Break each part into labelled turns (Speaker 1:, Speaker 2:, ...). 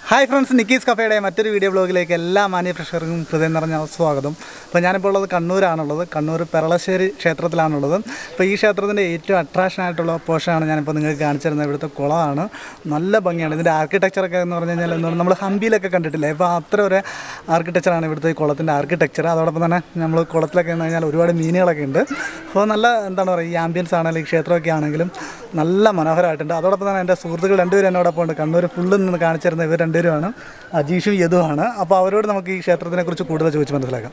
Speaker 1: hi friends Nikki's കഫേയുടെ മറ്റൊരു video ബ്ലോഗിലേക്ക് എല്ലാ മാന്യ പ്രഷർക്കും ഹൃദയം നിറഞ്ഞ സ്വാഗതം അപ്പോൾ ഞാനിപ്പോൾ ഉള്ളത് കണ്ണൂരാണുള്ളത് കണ്ണൂർ പെരളശ്ശേരി ക്ഷേത്രത്തിലാണുള്ളത് അപ്പോൾ ഈ ക്ഷേത്രത്തിൻ്റെ ഏറ്റവും അട്രാക്ഷൻ ആയിട്ടുള്ള പോർഷനാണ് ഞാനിപ്പോൾ നിങ്ങൾക്ക് കാണിച്ചു തരുന്നത് ഇവിടുത്തെ കുളമാണ് നല്ല ഭംഗിയാണ് ഇതിൻ്റെ ആർക്കിടെക്ചറൊക്കെ എന്ന് പറഞ്ഞു കഴിഞ്ഞാൽ എന്താണ് നമ്മൾ ഹംപിയിലൊക്കെ കണ്ടിട്ടില്ലേ അപ്പോൾ അത്ര ഒരു ആർക്കിടെക്ചറാണ് ഇവിടുത്തെ ഈ കുളത്തിൻ്റെ ആർക്കിടെക്ചർ അതോടൊപ്പം തന്നെ നമ്മൾ കുളത്തിലൊക്കെ എന്ന് കഴിഞ്ഞാൽ ഒരുപാട് മീനുകളൊക്കെ ഉണ്ട് അപ്പോൾ നല്ല എന്താണ് പറയുക ഈ ആംബിയൻസ് ആണെങ്കിലും ഈ ക്ഷേത്രമൊക്കെ ആണെങ്കിലും നല്ല മനോഹരമായിട്ടുണ്ട് അതോടൊപ്പം തന്നെ എൻ്റെ സുഹൃത്തുക്കൾ രണ്ടുപേരും എന്നോടൊപ്പം ഉണ്ട് കണ്ണൂർ ഫുള്ള് നിന്ന് കാണിച്ചു തരുന്ന ഇവർ രണ്ടുപേരുമാണ് അജീഷും യദുവാണ് അപ്പോൾ അവരോട് നമുക്ക് ഈ ക്ഷേത്രത്തിനെ കുറിച്ച് കൂടുതൽ ചോദിച്ച് മനസ്സിലാക്കാം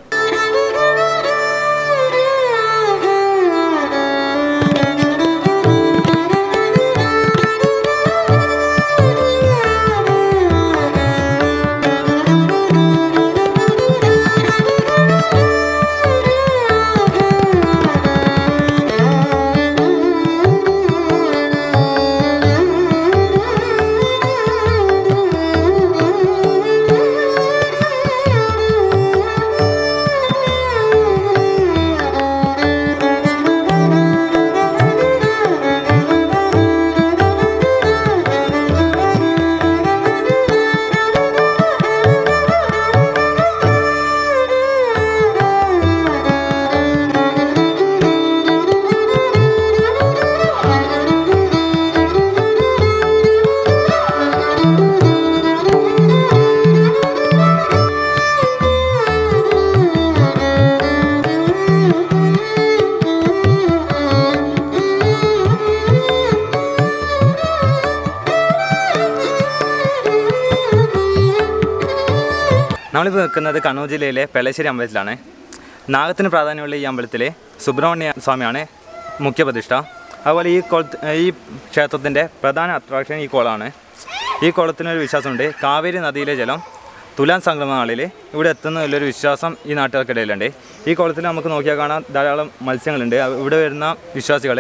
Speaker 2: നമ്മളിപ്പോൾ നിൽക്കുന്നത് കണ്ണൂർ ജില്ലയിലെ പെളശ്ശേരി അമ്പലത്തിലാണ് നാഗത്തിന് പ്രാധാന്യമുള്ള ഈ അമ്പലത്തിലെ സുബ്രഹ്മണ്യ സ്വാമിയാണ് മുഖ്യപ്രതിഷ്ഠ അതുപോലെ ഈ കുളത്ത് ഈ ക്ഷേത്രത്തിൻ്റെ പ്രധാന അട്രാക്ഷൻ ഈ കുളമാണ് ഈ കുളത്തിനൊരു വിശ്വാസമുണ്ട് കാവേരി നദിയിലെ ജലം തുലാം സംക്രമണങ്ങളിൽ ഇവിടെ എത്തുന്നതിലൊരു വിശ്വാസം ഈ നാട്ടുകാർക്കിടയിലുണ്ട് ഈ കുളത്തിൽ നമുക്ക് നോക്കിയാൽ കാണാൻ ധാരാളം മത്സ്യങ്ങളുണ്ട് അവ- ഇവിടെ വരുന്ന വിശ്വാസികൾ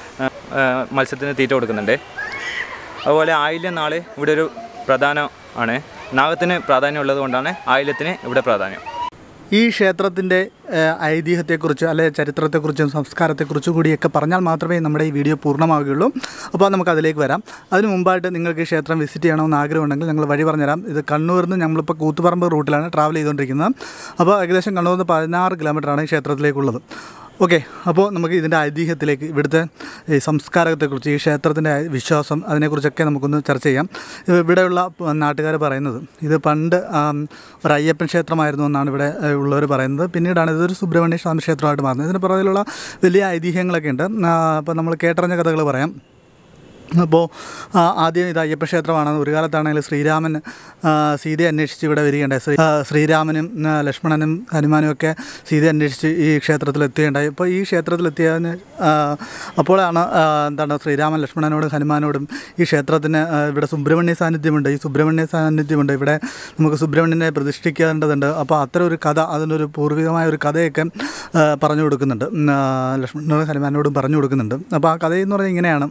Speaker 2: മത്സ്യത്തിന് തീറ്റ കൊടുക്കുന്നുണ്ട് അതുപോലെ ആയില്യം നാള് ഇവിടെ ഒരു പ്രധാന ആണ് നാഗത്തിന് പ്രാധാന്യമുള്ളത് കൊണ്ടാണ് ആയില്യത്തിന് ഇവിടെ പ്രാധാന്യം
Speaker 1: ഈ ക്ഷേത്രത്തിൻ്റെ ഏഹ്, ഐതിഹ്യത്തെക്കുറിച്ച് അല്ലെങ്കിൽ ചരിത്രത്തെക്കുറിച്ചും സംസ്കാരത്തെക്കുറിച്ചും കൂടിയൊക്കെ പറഞ്ഞാൽ മാത്രമേ നമ്മുടെ ഈ വീഡിയോ പൂർണ്ണമാവുകയുള്ളൂ അപ്പോൾ നമുക്ക് അതിലേക്ക് വരാം അതിന് മുമ്പായിട്ട് നിങ്ങൾക്ക് ഈ ക്ഷേത്രം വിസിറ്റ് ചെയ്യണമെന്ന് ആഗ്രഹമുണ്ടെങ്കിൽ ഞങ്ങൾ വഴി പറഞ്ഞുതരാം ഇത് കണ്ണൂരിൽ നിന്ന് നമ്മളിപ്പോൾ കൂത്തുപറമ്പ് റൂട്ടിലാണ് ട്രാവൽ ചെയ്തുകൊണ്ടിരിക്കുന്നത് അപ്പോൾ ഏകദേശം കണ്ണൂരിൽ നിന്ന് പതിനാറ് കിലോമീറ്ററാണ് ഈ ക്ഷേത്രത്തിലേക്കുള്ളത് ഓക്കെ അപ്പോൾ നമുക്ക് ഇതിൻ്റെ ഐതിഹ്യത്തിലേക്ക് ഇവിടുത്തെ ഈ സംസ്കാരത്തെക്കുറിച്ച് ഈ ക്ഷേത്രത്തിൻ്റെ വിശ്വാസം അതിനെക്കുറിച്ചൊക്കെ നമുക്കൊന്ന് ചർച്ച ചെയ്യാം ഇത് ഇവിടെയുള്ള നാട്ടുകാർ പറയുന്നത് ഇത് പണ്ട് ആം, ഒരു അയ്യപ്പൻ ക്ഷേത്രമായിരുന്നു എന്നാണ് ഇവിടെ ഏഹ്, ഉള്ളവർ പറയുന്നത് പിന്നീടാണ് ഇതൊരു സുബ്രഹ്മണ്യ സ്വാമി ക്ഷേത്രമായിട്ട് മാറുന്നത് ഇതിന് പുറകിലുള്ള വലിയ ഐതിഹ്യങ്ങളൊക്കെ ഉണ്ട് അപ്പോൾ നമ്മൾ കേട്ടറിഞ്ഞ കഥകൾ പറയാം അപ്പോൾ ആ, ആദ്യം ഇത് അയ്യപ്പ ക്ഷേത്രമാണ് ഒരു കാലത്താണെങ്കിൽ ശ്രീരാമൻ ആ, സീതയെ അന്വേഷിച്ച് ഇവിടെ വരികയുണ്ടായി ശ്രീ ആ, ശ്രീരാമനും ആ, ലക്ഷ്മണനും ഹനുമാനും ഒക്കെ സീതയെ അന്വേഷിച്ച് ഈ ക്ഷേത്രത്തിൽ എത്തുകയുണ്ടായി അപ്പോൾ ഈ ക്ഷേത്രത്തിലെത്തിയതിന് ആ, അപ്പോഴാണ് ആ, എന്താണ് ശ്രീരാമൻ ലക്ഷ്മണനോടും ഹനുമാനോടും ഈ ക്ഷേത്രത്തിന് ആ, ഇവിടെ സുബ്രഹ്മണ്യ സാന്നിധ്യമുണ്ട് ഈ സുബ്രഹ്മണ്യ സാന്നിധ്യമുണ്ട് ഇവിടെ നമുക്ക് സുബ്രഹ്മണ്യനെ പ്രതിഷ്ഠിക്കേണ്ടതുണ്ട് അപ്പോൾ അത്തരം ഒരു കഥ അതിനൊരു പൂർവികമായ ഒരു കഥയൊക്കെ ആ, പറഞ്ഞു കൊടുക്കുന്നുണ്ട് ഉം, ആ, ലക്ഷ്മണനോടും ഹനുമാനോടും പറഞ്ഞു കൊടുക്കുന്നുണ്ട് അപ്പോൾ ആ കഥയെന്ന് പറഞ്ഞാൽ ഇങ്ങനെയാണ്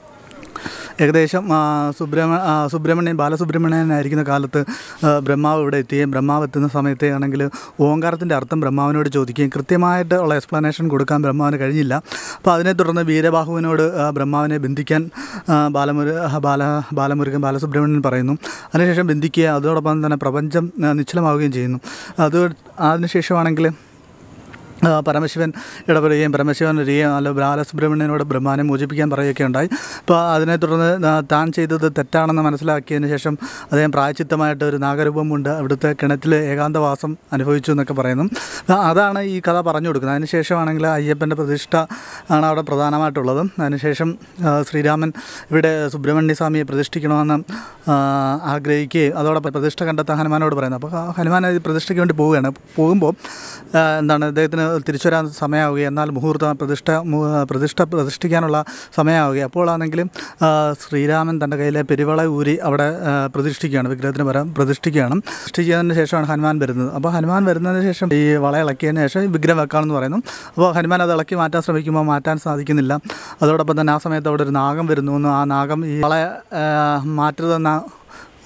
Speaker 1: ഏകദേശം ആ, സുബ്രഹ്മ ആ, സുബ്രഹ്മണ്യൻ ബാലസുബ്രഹ്മണ്യനായിരിക്കുന്ന കാലത്ത് ആ, ബ്രഹ്മാവ് ഇവിടെ എത്തുകയും ബ്രഹ്മാവ് എത്തുന്ന സമയത്ത് ആണെങ്കിൽ ഓങ്കാരത്തിൻ്റെ അർത്ഥം ബ്രഹ്മാവിനോട് ചോദിക്കുകയും കൃത്യമായിട്ട് ഉള്ള എക്സ്പ്ലനേഷൻ കൊടുക്കാൻ ബ്രഹ്മാവിന് കഴിഞ്ഞില്ല അപ്പോൾ അതിനെ തുടർന്ന് വീരബാഹുവിനോട് ആ, ബ്രഹ്മാവിനെ ബന്ധിക്കാൻ ആ, ബാലമുരു ബാല ബാലമുരുകൻ ബാലസുബ്രഹ്മണ്യൻ പറയുന്നു അതിനുശേഷം ബന്ധിക്കുക അതോടൊപ്പം തന്നെ പ്രപഞ്ചം ആ, നിശ്ചലമാവുകയും ചെയ്യുന്നു അത് അതിനുശേഷമാണെങ്കിൽ ആ, പരമശിവൻ ഇടപെടുകയും പരമശിവൻ വരികയും അല്ല ബാലസുബ്രഹ്മണ്യനോട് ബ്രഹ്മാനെ മോചിപ്പിക്കാൻ പറയുകയൊക്കെ ഉണ്ടായി അപ്പോൾ അതിനെ തുടർന്ന് ആ, താൻ ചെയ്തത് തെറ്റാണെന്ന് മനസ്സിലാക്കിയതിന് ശേഷം അദ്ദേഹം പ്രായച്ചിത്തമായിട്ട് ഒരു നാഗരൂപം കൊണ്ട് അവിടുത്തെ കിണറ്റിൽ ഏകാന്തവാസം അനുഭവിച്ചു എന്നൊക്കെ പറയുന്നു ആ, അതാണ് ഈ കഥ പറഞ്ഞു കൊടുക്കുന്നത് അതിനുശേഷമാണെങ്കിൽ അയ്യപ്പൻ്റെ പ്രതിഷ്ഠ ആണ് അവിടെ പ്രധാനമായിട്ടുള്ളത് അതിനുശേഷം ആ, ശ്രീരാമൻ ഇവിടെ സുബ്രഹ്മണ്യ സ്വാമിയെ പ്രതിഷ്ഠിക്കണമെന്ന് ആ, ആഗ്രഹിക്കുകയും അതോടൊപ്പം പ്രതിഷ്ഠ കണ്ടെത്താൻ ഹനുമാനോട് പറയുന്നത് അപ്പോൾ ആ ഹനുമാൻ ഈ പ്രതിഷ്ഠയ്ക്ക് വേണ്ടി പോവുകയാണ് പോകുമ്പോൾ ആ, എന്താണ് അദ്ദേഹത്തിന് തിരിച്ചു വരാൻ സമയമാവുകയും എന്നാൽ മുഹൂർത്തം പ്രതിഷ്ഠ മു- പ്രതിഷ്ഠ പ്രതിഷ്ഠിക്കാനുള്ള സമയമാവുകയും അപ്പോഴാണെങ്കിൽ ആ, ശ്രീരാമൻ തൻ്റെ കയ്യിലെ പെരുവള ഊരി അവിടെ ആ, പ്രതിഷ്ഠിക്കുകയാണ് വിഗ്രഹത്തിന് പകരം പ്രതിഷ്ഠിക്കുകയാണ് പ്രതിഷ്ഠിച്ചതിന് ശേഷമാണ് ഹനുമാൻ വരുന്നത് അപ്പോൾ ഹനുമാൻ വരുന്നതിന് ശേഷം ഈ വള ഇളക്കിയതിന് ശേഷം ഈ വിഗ്രഹം വെക്കാമെന്ന് പറയുന്നു അപ്പോൾ ഹനുമാൻ അത് ഇളക്കി മാറ്റാൻ ശ്രമിക്കുമ്പോൾ മാറ്റാൻ സാധിക്കുന്നില്ല അതോടൊപ്പം തന്നെ ആ സമയത്ത് അവിടെ ഒരു നാഗം വരുന്നു എന്നും ആ നാഗം ഈ വള ആ, മാറ്റരുതെന്ന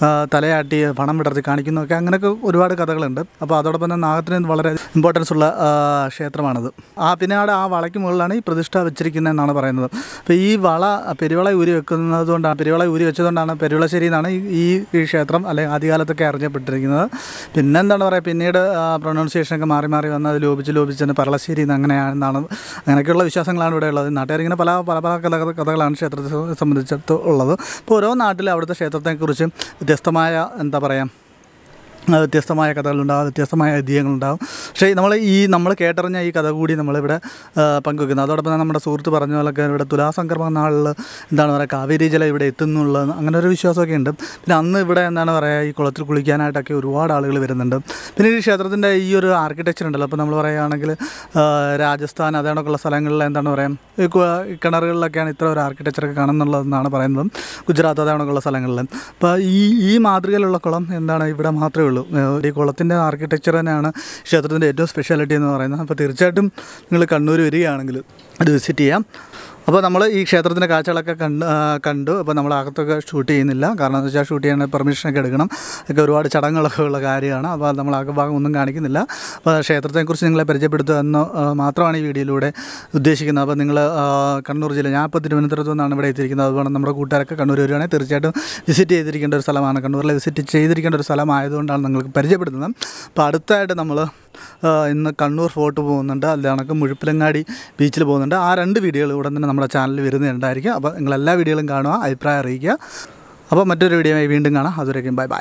Speaker 1: ആ, തലയാട്ടി പണം വിടർത്തി കാണിക്കുന്നതൊക്കെ അങ്ങനെയൊക്കെ ഒരുപാട് കഥകളുണ്ട് അപ്പോൾ അതോടൊപ്പം തന്നെ നാഗത്തിന് വളരെ ഇമ്പോർട്ടൻസ് ഉള്ള ആ, ക്ഷേത്രമാണത് ആ പിന്നെ അവിടെ ആ വളയ്ക്ക് മുകളിലാണ് ഈ പ്രതിഷ്ഠ വെച്ചിരിക്കുന്നത് എന്നാണ് പറയുന്നത് അപ്പോൾ ഈ വള പെരുവള ഊരി വെക്കുന്നത് കൊണ്ടാണ് പെരുവള ഊരി വെച്ചതുകൊണ്ടാണ് പെരുവളശ്ശേരി എന്നാണ് ഈ- ഈ ഈ ക്ഷേത്രം അല്ലെങ്കിൽ ആദ്യകാലത്തൊക്കെ അറിഞ്ഞപ്പെട്ടിരിക്കുന്നത് പിന്നെ എന്താണ് പറയുക പിന്നീട് പ്രൊനൗൺസിയേഷനൊക്കെ മാറി മാറി വന്ന് അത് ലോപിച്ച് ലോപിച്ച് തന്നെ പറളശ്ശേരി എന്ന് അങ്ങനെയാണെന്നാണ് അങ്ങനെയൊക്കെയുള്ള വിശ്വാസങ്ങളാണ് ഇവിടെ ഉള്ളത് നാട്ടുകാരിങ്ങനെ പല പല പല കഥ കഥകളാണ് ക്ഷേത്രത്തെ സംബന്ധിച്ചിടത്ത് ഉള്ളത് അപ്പോൾ ഓരോ നാട്ടിലും അവിടുത്തെ ക്ഷേത്രത്തെക്കുറിച്ച് വ്യത്യസ്തമായ എന്താ പറയുക ആ, വ്യത്യസ്തമായ കഥകളുണ്ടാവും വ്യത്യസ്തമായ ഐതിഹ്യങ്ങളുണ്ടാവും പക്ഷേ നമ്മൾ ഈ നമ്മൾ കേട്ടറിഞ്ഞ ഈ കഥ കൂടി നമ്മളിവിടെ ആ, പങ്കുവെക്കുന്നത് അതോടൊപ്പം തന്നെ നമ്മുടെ സുഹൃത്ത് പറഞ്ഞ പോലൊക്കെ ഇവിടെ തുലാസംക്രമ നാളിൽ എന്താണ് പറയുക കാവേരി ജലം ഇവിടെ എത്തുന്നുള്ളത് അങ്ങനെ ഒരു വിശ്വാസമൊക്കെ ഉണ്ട് പിന്നെ അന്ന് ഇവിടെ എന്താണ് പറയുക ഈ കുളത്തിൽ കുളിക്കാനായിട്ടൊക്കെ ഒരുപാട് ആളുകൾ വരുന്നുണ്ട് പിന്നെ ഈ ക്ഷേത്രത്തിൻ്റെ ഈ ഒരു ആർക്കിടെക്ചർ ഉണ്ടല്ലോ അപ്പോൾ നമ്മൾ പറയുകയാണെങ്കിൽ ആ, രാജസ്ഥാൻ അതേണക്കുള്ള സ്ഥലങ്ങളിൽ എന്താണ് പറയുക ഈ കു- ഈ കിണറുകളിലൊക്കെയാണ് ഇത്ര ഒരു ആർക്കിടെക്ചറൊക്കെ കാണുന്നുള്ളതെന്നാണ് പറയുന്നത് ഗുജറാത്ത് അതേണക്കുള്ള സ്ഥലങ്ങളിൽ അപ്പോൾ ഈ ഈ മാതൃകയിലുള്ള കുളം എന്താണ് ഇവിടെ മാത്രമേ ഉള്ളൂ ഏഹ് ഈ കുളത്തിൻ്റെ ആർക്കിടെക്ചർ തന്നെയാണ് ക്ഷേത്രത്തിൻ്റെ ഏറ്റവും സ്പെഷ്യാലിറ്റി എന്ന് പറയുന്നത് അപ്പോൾ തീർച്ചയായിട്ടും നിങ്ങൾ കണ്ണൂർ വരികയാണെങ്കിൽ അത് വിസിറ്റ് ചെയ്യാം അപ്പോൾ നമ്മൾ ഈ ക്ഷേത്രത്തിൻ്റെ കാഴ്ചകളൊക്കെ കണ്ട് ആ, കണ്ടു അപ്പോൾ നമ്മൾ അകത്തൊക്കെ ഷൂട്ട് ചെയ്യുന്നില്ല കാരണം എന്ന് വെച്ചാൽ ഷൂട്ട് ചെയ്യാൻ പെർമിഷനൊക്കെ എടുക്കണം ഒക്കെ ഒരുപാട് ചടങ്ങുകളൊക്കെ ഉള്ള കാര്യമാണ് അപ്പോൾ നമ്മൾ അകഭാഗം ഒന്നും കാണിക്കുന്നില്ല അപ്പോൾ ക്ഷേത്രത്തെക്കുറിച്ച് നിങ്ങളെ പരിചയപ്പെടുത്തുക എന്ന് ആ, മാത്രമാണ് ഈ വീഡിയോയിലൂടെ ഉദ്ദേശിക്കുന്നത് അപ്പോൾ നിങ്ങൾ കണ്ണൂർ ജില്ല ഞാൻ ഇപ്പോൾ തിരുവനന്തപുരത്ത് നിന്നാണ് ഇവിടെ എത്തിയിരിക്കുന്നത് അതുകൊണ്ട് നമ്മുടെ കൂട്ടുകാരൊക്കെ കണ്ണൂർ വരികയാണെങ്കിൽ തീർച്ചയായിട്ടും വിസിറ്റ് ചെയ്തിരിക്കേണ്ട ഒരു സ്ഥലമാണ് കണ്ണൂരിൽ വിസിറ്റ് ചെയ്തിരിക്കേണ്ട ഒരു സ്ഥലമായതുകൊണ്ടാണ് നിങ്ങൾക്ക് പരിചയപ്പെടുത്തുന്നത് അപ്പോൾ അടുത്തായിട്ട് നമ്മൾ ഇന്ന് കണ്ണൂർ ഫോർട്ട് പോകുന്നുണ്ട് അത് കണക്ക് മുഴുപ്പിലങ്ങാടി ബീച്ചിൽ പോകുന്നുണ്ട് ആ രണ്ട് വീഡിയോകൾ ഉടൻ തന്നെ നമ്മുടെ ചാനലിൽ വരുന്നുണ്ടായിരിക്കും അപ്പോൾ നിങ്ങൾ എല്ലാ വീഡിയോകളും കാണുക അഭിപ്രായം അറിയിക്കുക അപ്പോൾ മറ്റൊരു വീഡിയോയുമായി വീണ്ടും കാണാം അതുവരേക്കും ബൈ ബൈ